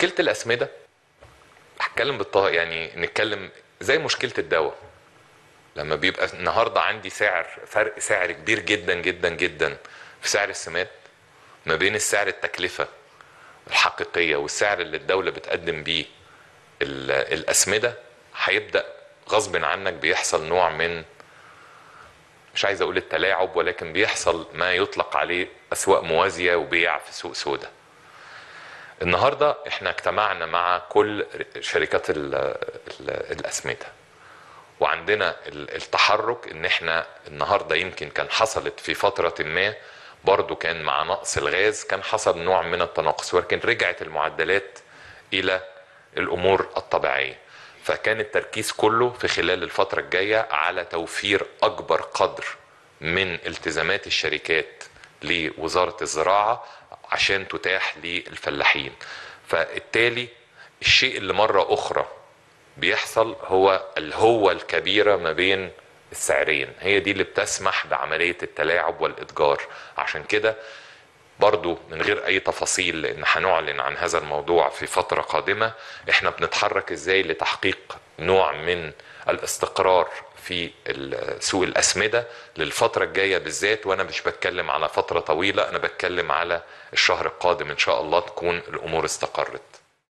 مشكله الاسمده هتكلم بالطه يعني نتكلم زي مشكله الدواء لما بيبقى النهارده عندي سعر فرق سعر كبير جدا جدا جدا في سعر السماد ما بين السعر التكلفه الحقيقيه والسعر اللي الدوله بتقدم بيه ال- الاسمده هيبدا غصب عنك بيحصل نوع من مش عايز اقول التلاعب ولكن بيحصل ما يطلق عليه اسواق موازيه وبيع في سوق سوداء النهارده احنا اجتمعنا مع كل شركات ال ال الاسمده وعندنا ال- التحرك ان احنا النهارده يمكن كان حصلت في فتره ما برضو كان مع نقص الغاز كان حصل نوع من التناقص ولكن رجعت المعدلات الى الامور الطبيعيه فكان التركيز كله في خلال الفتره الجايه على توفير اكبر قدر من التزامات الشركات لوزاره الزراعه عشان تتاح للفلاحين فالتالي الشيء اللي مره اخرى بيحصل هو الهوة الكبيرة ما بين السعرين هي دي اللي بتسمح بعملية التلاعب والإتجار عشان كده برضو من غير أي تفاصيل لأن هنعلن عن هذا الموضوع في فترة قادمة احنا بنتحرك ازاي لتحقيق نوع من الاستقرار في ال- سوق الأسمدة للفترة الجاية بالذات وأنا مش بتكلم على فترة طويلة أنا بتكلم على الشهر القادم إن شاء الله تكون الأمور استقرت